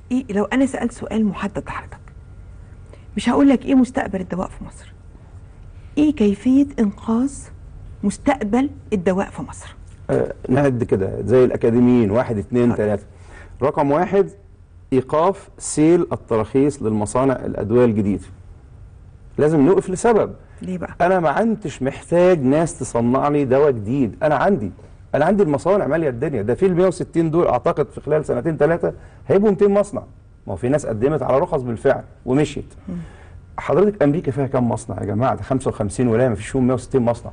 ايه لو انا سالت سؤال محدد لحضرتك مش هقول لك ايه مستقبل الدواء في مصر ايه كيفيه انقاذ مستقبل الدواء في مصر آه، نعد كده زي الأكاديميين واحد اتنين تلاتة رقم واحد إيقاف سيل التراخيص للمصانع الأدوية الجديدة لازم نوقف لسبب ليه بقى أنا ما عندش محتاج ناس تصنع لي دواء جديد أنا عندي أنا عندي المصانع مالية الدنيا ده في ال 160 دول أعتقد في خلال سنتين ثلاثة هيبقوا 200 مصنع ما هو في ناس قدمت على رخص بالفعل ومشيت حضرتك أمريكا فيها كام مصنع يا جماعة ده 55 ولاية ما فيش فيهم 160 مصنع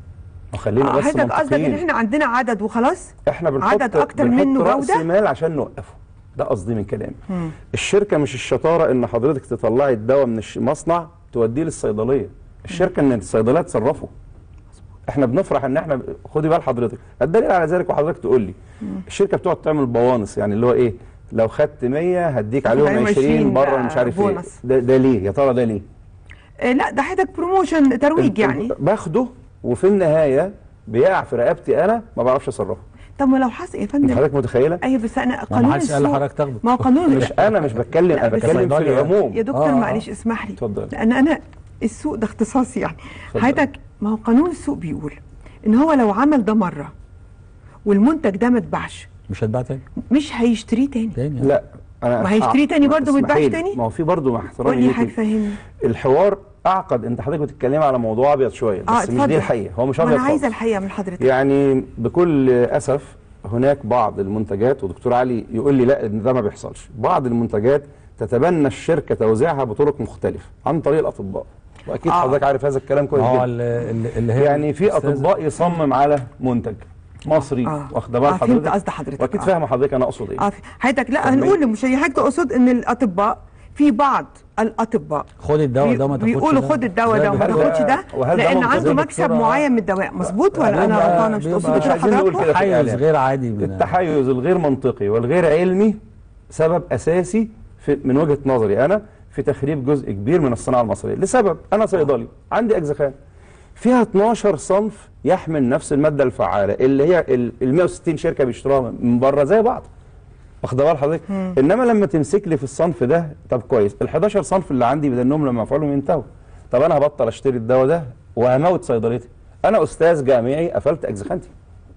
وخلينا آه، بس حضرتك قصدك ان منطقيين. احنا عندنا عدد وخلاص احنا بنحط عدد اكتر بنحط منه رأس جوده مال عشان نوقفه ده قصدي من كلامي الشركه مش الشطاره ان حضرتك تطلعي الدواء من المصنع توديه للصيدليه الشركه ان الصيدليه تصرفه احنا بنفرح ان احنا خدي بال حضرتك الدليل على ذلك وحضرتك تقول لي الشركه بتقعد تعمل بوانص يعني اللي هو ايه لو خدت 100 هديك تاخد عليهم عليهم 20 20 بره ده مش عارف ايه بونص. ده, ده ليه يا ترى ده ليه آه لا ده حضرتك بروموشن ترويج يعني باخده وفي النهايه بيقع في رقبتي انا ما بعرفش اصرفه طب ما لو حصل يا انت فندم حضرتك متخيله ايوه بس انا ما قانون حدش قال السوق لحضرتك تاخده. ما هو قانون مش انا مش بتكلم لا، انا بس بتكلم في صيدلي يعني. العموم يا دكتور آه، آه. معلش اسمح لي اتفضل. لان انا السوق ده اختصاصي يعني اتفضل. حضرتك ما هو قانون السوق بيقول ان هو لو عمل ده مره والمنتج ده ما اتباعش مش هتباع تاني مش هيشتريه تاني تاني لا انا ما هيشتريه تاني برضه ما اسمحي يتباعش لي، تاني؟ ما هو في برضه مع قول احترامي لي ليكي، حاجه فهمني الحوار اعقد انت حضرتك بتتكلمي على موضوع ابيض شويه اه بس مش اتفضل دي الحقيقه هو مش ما ابيض انا عايزه خالص. الحقيقه من حضرتك يعني بكل اسف هناك بعض المنتجات ودكتور علي يقول لي لا ان ده ما بيحصلش بعض المنتجات تتبنى الشركه توزيعها بطرق مختلفه عن طريق الاطباء واكيد آه. حضرتك عارف هذا الكلام كويس ما هو جدا اللي, اللي- اللي هي يعني في أستاذة- اطباء يصمم على منتج مصري آه. واخده بال آه، فهمت حضرتك قصد حضرتك. واكيد آه. فاهمه حضرتك انا اقصد ايه اه في- حضرتك لا فهمي. هنقول للمشاهدين حضرتك تقصد ان الاطباء في بعض الاطباء خد الدواء ده ما تاخدش بيقولوا ده. خد الدواء زي ده وما الدكتور- تاخدش ده وهل ده لان منطقي؟ عنده زي مكسب الدكتورة- معين من الدواء مظبوط ولا انا بيبقى- غلطانه مش تقصد بيبقى- مش كده عايزين نقول حضرتك كده في تحيز الإعلام. غير عادي من التحيز الغير منطقي والغير علمي سبب اساسي في من وجهه نظري انا في تخريب جزء كبير من الصناعه المصريه لسبب انا صيدلي عندي اجزخان فيها 12 صنف يحمل نفس الماده الفعاله اللي هي ال ال 160 شركه بيشتروها من بره زي بعض واخده بال حضرتك انما لما تمسك لي في الصنف ده طب كويس ال 11 صنف اللي عندي بدل انهم لما افعلهم ينتهوا طب انا هبطل اشتري الدواء ده وهموت صيدليتي انا استاذ جامعي قفلت اجزخانتي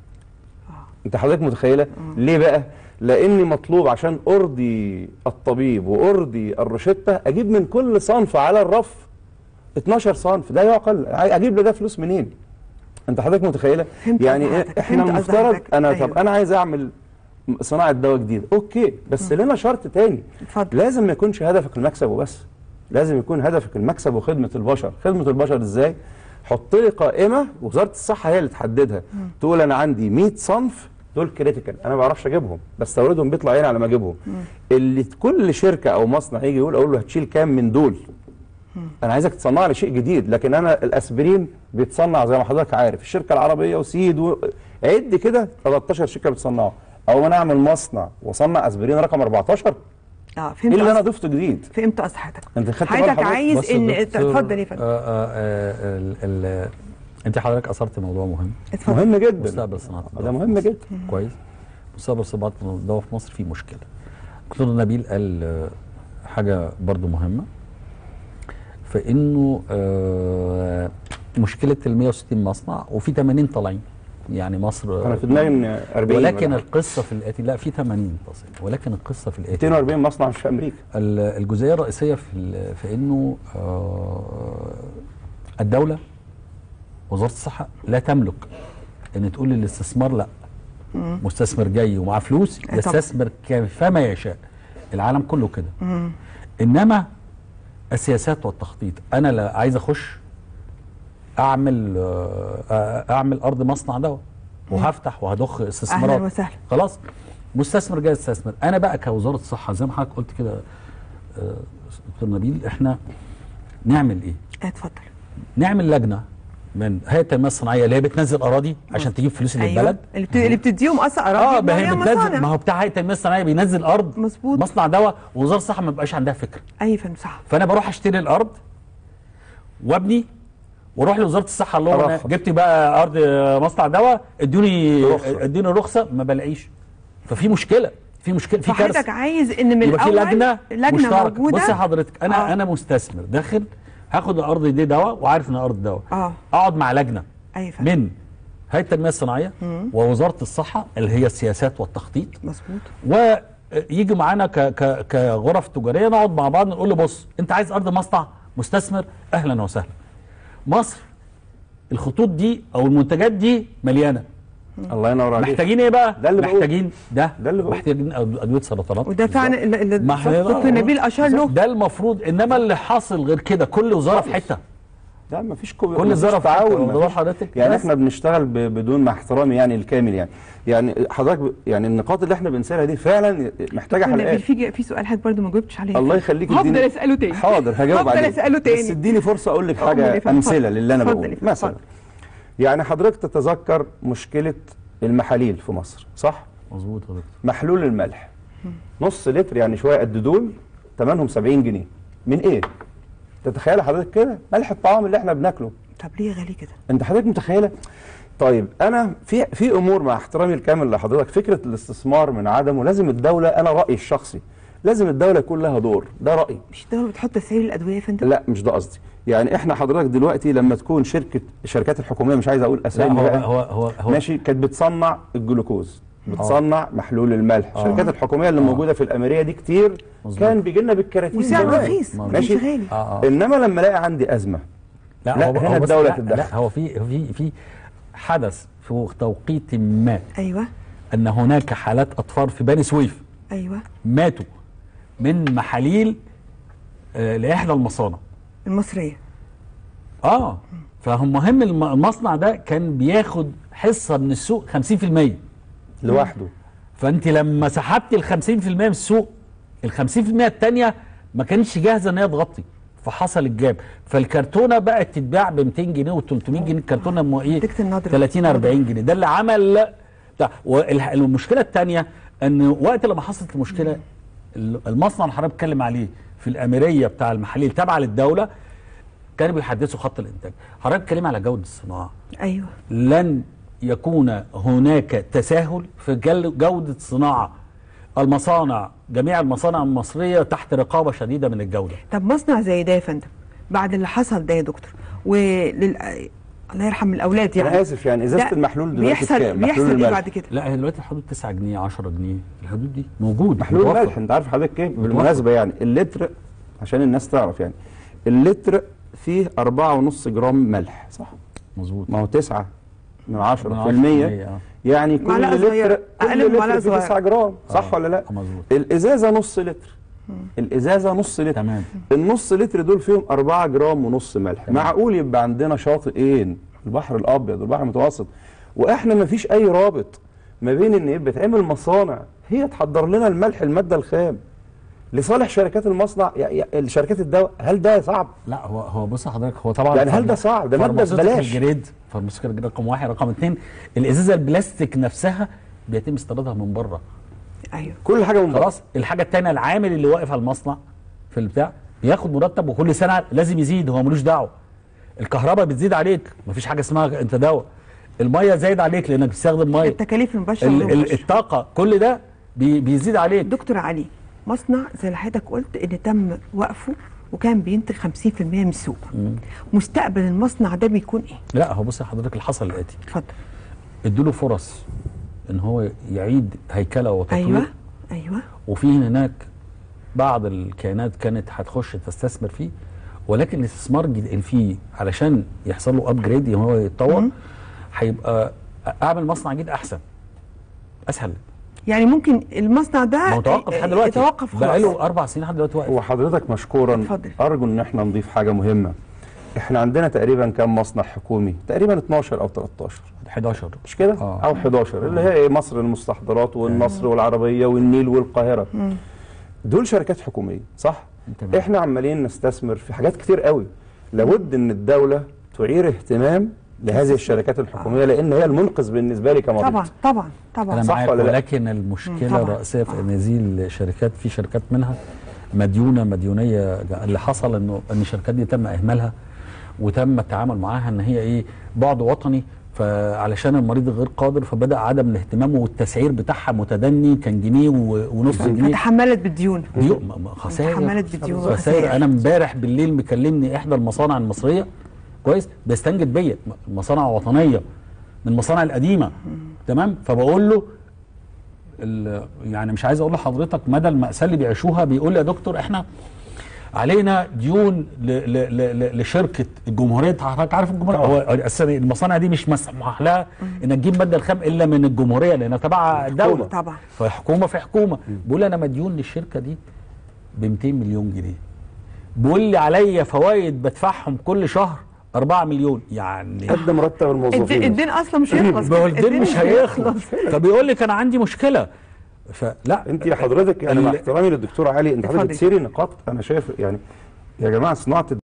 انت حضرتك متخيله ليه بقى لاني مطلوب عشان ارضي الطبيب وارضي الروشته اجيب من كل صنف على الرف 12 صنف ده يعقل اجيب له ده فلوس منين انت حضرتك متخيله فهمت يعني قصد إيه؟ حضرتك، احنا فهمت قصد المفترض حضرتك. انا أيوه. طب انا عايز اعمل صناعه دواء جديد اوكي بس لنا شرط تاني اتفضل. لازم ما يكونش هدفك المكسب وبس لازم يكون هدفك المكسب وخدمه البشر خدمه البشر ازاي حط لي قائمه وزاره الصحه هي اللي تحددها تقول انا عندي 100 صنف دول كريتيكال انا ما بعرفش اجيبهم بستوردهم بيطلع عيني على ما اجيبهم اللي كل شركه او مصنع يجي يقول اقول له هتشيل كام من دول انا عايزك تصنع لي شيء جديد لكن انا الاسبرين بيتصنع زي ما حضرتك عارف الشركه العربيه وسيد و... عد كده 13 شركه بتصنعه او انا اعمل مصنع واصنع اسبرين رقم 14 اه ايه فهمت اللي انا قصد- ضفته جديد فهمت قصد حضرتك انت خدت بال حضرتك حضرتك؟ عايز بص ان يا دكتور، اتفضل يا فندم آه، آه، آه، ال- ال- انت حضرتك اثرت موضوع مهم اتفضل مهم جدا مستقبل صناعه ده الدواء مهم في مصر. جدا كويس مستقبل صناعه الدواء في مصر فيه مشكله دكتور نبيل قال آه، حاجه برضو مهمه فانه آه، مشكله ال 160 مصنع وفي 80 طالعين يعني مصر انا في دماغي ان 40 ولكن ولا القصه في الاتي لا في 80 تصل ولكن القصه في الاتي 240 مصنع مش في امريكا ال- الجزئيه الرئيسيه في ال- في انه آه، الدوله وزاره الصحه لا تملك ان تقول للاستثمار لا مستثمر جاي ومعاه فلوس طبعا. يستثمر كيفما يشاء العالم كله كده انما السياسات والتخطيط انا لا عايز اخش اعمل آه، اعمل ارض مصنع دواء وهفتح وهضخ استثمارات أهلاً وسهلاً. خلاص مستثمر جاي يستثمر انا بقى كوزاره الصحه زي ما حضرتك قلت كده آه، دكتور نبيل احنا نعمل ايه اتفضل نعمل لجنه من هيئه التنميه الصناعيه اللي هي بتنزل اراضي عشان تجيب فلوس ايوه للبلد اللي, بت... اللي بتديهم اصلا اه اراضي ما هي وهي بتنزل مصانع. ما هو بتاع هيئه التنميه الصناعيه بينزل ارض مظبوط. مصنع دواء ووزاره الصحه ما بيبقاش عندها فكره اي فندم صح فانا بروح اشتري الارض وابني واروح لوزاره الصحه اللي هو أنا أرخص. جبت بقى ارض مصنع دواء ادوني رخصة. ادوني رخصه ما بلاقيش ففي مشكله في مشكله في فحضرتك كارثه عايز ان من يبقى في الاول لجنه لجنه مشتركه موجوده بصي حضرتك انا آه. آه. انا مستثمر داخل هاخد الارض دي دواء وعارف ان الارض دواء اه اقعد مع لجنه ايوه فعلا. من هيئه التنميه الصناعيه ووزاره الصحه اللي هي السياسات والتخطيط مظبوط ويجي معانا ك ك كغرف تجاريه نقعد مع بعض نقول له بص انت عايز ارض مصنع مستثمر اهلا وسهلا مصر الخطوط دي او المنتجات دي مليانه الله ينور عليك محتاجين ايه بقى ده اللي بقوله. محتاجين ده ده اللي بقوله. محتاجين أد- ادويه سرطانات وده فعلا اللي- اللي ما احنا- دكتور نبيل اشار له ده المفروض انما اللي حاصل غير كده كل وزاره في حته لا مفيش كو... كل مفيش ظرف تعاون حتى مفيش- حضرتك يعني بس. احنا بنشتغل ب... بدون مع احترامي يعني الكامل يعني يعني حضرتك ب... يعني النقاط اللي احنا بنسالها دي فعلا محتاجه دكتور حلقات نبيل في في سؤال حضرتك برضه ما جاوبتش عليه الله يخليك هفضل اديني- اساله تاني حاضر هجاوب هفضل عليه اساله تاني بس اديني فرصه اقول لك أمال إيه حاجه فندم؟ امثله للي انا اتفضل بقوله يا فندم، مثلا اتفضل. يعني حضرتك تتذكر مشكله المحاليل في مصر صح مظبوط يا دكتور محلول الملح نص لتر يعني شويه قد دول ثمنهم 70 جنيه من ايه تتخيل حضرتك كده ملح الطعام اللي احنا بناكله طب ليه غالي كده انت حضرتك متخيله طيب انا في في امور مع احترامي الكامل لحضرتك فكره الاستثمار من عدمه لازم الدوله انا رايي الشخصي لازم الدوله يكون لها دور ده رايي مش الدوله بتحط سعر الادويه يا فندم لا مش ده قصدي يعني احنا حضرتك دلوقتي لما تكون شركه الشركات الحكوميه مش عايز اقول لا اسامي هو بقى هو هو, هو ماشي كانت بتصنع الجلوكوز بتصنع محلول الملح الشركات الحكوميه اللي موجوده في الاميريه دي كتير مظبوط. كان بيجي لنا بالكراتين وسعره زمان. رخيص ما ماشي كانش غالي آه آه. انما لما الاقي عندي ازمه لا، هو هنا هو بس الدولة لا, تتدخل. لا هو في في في حدث في توقيت ما ايوه ان هناك حالات اطفال في بني سويف ايوه ماتوا من محاليل آه لاحدى المصانع المصريه اه فهم مهم الم- المصنع ده كان بياخد حصه من السوق 50% لوحده فانت لما سحبت ال 50% من السوق ال 50% الثانيه ما كانتش جاهزه ان هي تغطي فحصل الجاب فالكرتونه بقت تتباع ب 200 جنيه و300 جنيه الكرتونه ام ايه نتيجة النضرة. 30 40 جنيه ده اللي عمل بتاع والمشكله الثانيه ان وقت لما حصلت المشكله ال- المصنع اللي حضرتك بتتكلم عليه في الاميريه بتاع المحاليل تابعه للدوله كانوا بيحدثوا خط الانتاج حضرتك بتتكلم على جوده الصناعه ايوه لن يكون هناك تساهل في جل- جودة صناعة المصانع جميع المصانع المصرية تحت رقابة شديدة من الجودة طب مصنع زي ده يا فندم بعد اللي حصل ده يا دكتور ولل الله يرحم الاولاد يعني انا اسف يعني ازازه ده المحلول دلوقتي بيحصل بكام محلول بيحصل ايه الملح بعد كده لا هي دلوقتي الحدود 9 جنيه 10 جنيه الحدود دي موجود محلول متوفر. الملح انت عارف حضرتك ايه بالمناسبه يعني اللتر عشان الناس تعرف يعني اللتر فيه 4.5 جرام ملح صح مظبوط ما هو 9 من 10 من في المية 10% آه. يعني كل معلقة لتر صغيرة. كل أقل من معلقة لتر فيه صغيرة. 9 جرام صح آه. ولا لا آه، مظبوط الازازه نص لتر الازازه نص لتر تمام النص لتر دول فيهم 4 جرام ونص ملح تمام. معقول يبقى عندنا شاطئين البحر الابيض والبحر المتوسط واحنا ما فيش اي رابط ما بين ان يبقى تعمل مصانع هي تحضر لنا الملح الماده الخام لصالح شركات المصنع يا- يا- الشركات الدواء هل ده صعب لا هو هو بص حضرتك هو طبعا يعني هل ده صعب؟ ده مادة فارماسيوتيكال ببلاش. جريد فارماسيوتيكال جريد رقم واحد رقم اثنين الازازه البلاستيك نفسها بيتم استيرادها من بره ايوه كل حاجه من بره. خلاص الحاجه الثانيه العامل اللي واقف على المصنع في البتاع بياخد مرتب وكل سنه لازم يزيد هو ملوش دعوه الكهرباء بتزيد عليك مفيش حاجه اسمها انت دواء الميه زايد عليك لانك بتستخدم ميه التكاليف المباشره ال- والغير ال- المباشرة. الطاقه كل ده بي بيزيد عليك دكتور علي مصنع زي اللي حضرتك قلت ان تم وقفه وكان بينتج 50% من السوق مستقبل المصنع ده بيكون ايه لا هو بص يا حضرتك اللي حصل الاتي اتفضل ادوا له فرص ان هو يعيد هيكله وتطوير ايوه ايوه وفي هناك بعض الكيانات كانت هتخش تستثمر فيه ولكن الاستثمار الجد- اللي فيه علشان يحصل له ابجريد ان هو يتطور مم. هيبقى اعمل مصنع جديد احسن اسهل يعني ممكن المصنع ده متوقف لحد دلوقتي يتوقف بقى خلاص له اربع سنين لحد دلوقتي واقف وحضرتك مشكورا اتفضل. ارجو ان احنا نضيف حاجه مهمه احنا عندنا تقريبا كام مصنع حكومي تقريبا 12 او 13 11 مش كده آه. او 11 اللي هي ايه مصر المستحضرات والنصر والعربيه والنيل والقاهره دول شركات حكوميه صح تمام. احنا عمالين نستثمر في حاجات كتير قوي لابد ان الدوله تعير اهتمام لهذه الشركات الحكوميه لان هي المنقذ بالنسبه لي كمريض طبعا طبعا طبعا انا صح معاك ولا لا؟ ولكن المشكله طبعاً. الرئيسيه في ان هذه الشركات في شركات منها مديونه مديونيه اللي حصل انه ان الشركات دي تم اهمالها وتم التعامل معاها ان هي ايه بعد وطني فعلشان المريض غير قادر فبدا عدم الاهتمام والتسعير بتاعها متدني كان جنيه و- ونص جنيه فتحملت بالديون ديو م- م- خسائر تحملت بالديون خسائر وخسائر. انا امبارح بالليل مكلمني احدى المصانع المصريه كويس بيستنجد بيا م- مصانع وطنيه من المصانع القديمه تمام فبقول له ال- يعني مش عايز اقول لحضرتك مدى المأساة اللي بيعيشوها بيقول لي يا دكتور احنا علينا ديون ل ل ل ل لشركه الجمهوريه حضرتك عارف الجمهوريه هو اساسا المصانع دي مش مسموح لها انك تجيب ماده الخام الا من الجمهوريه لانها تبع الدوله طبعا فحكومه في حكومه بيقول انا مديون للشركه دي ب 200 مليون جنيه بيقول لي عليا فوائد بدفعهم كل شهر 4 مليون يعني قد مرتب الد- الموظفين الدين اصلا مش هيخلص ما هو كده. الدين مش هيخلص فبيقول لي كان عندي مشكله فلا انت يا حضرتك انا مع ال- احترامي للدكتور علي انت حضرتك اتفضل. بتثيري نقاط انا شايف يعني يا جماعه صناعه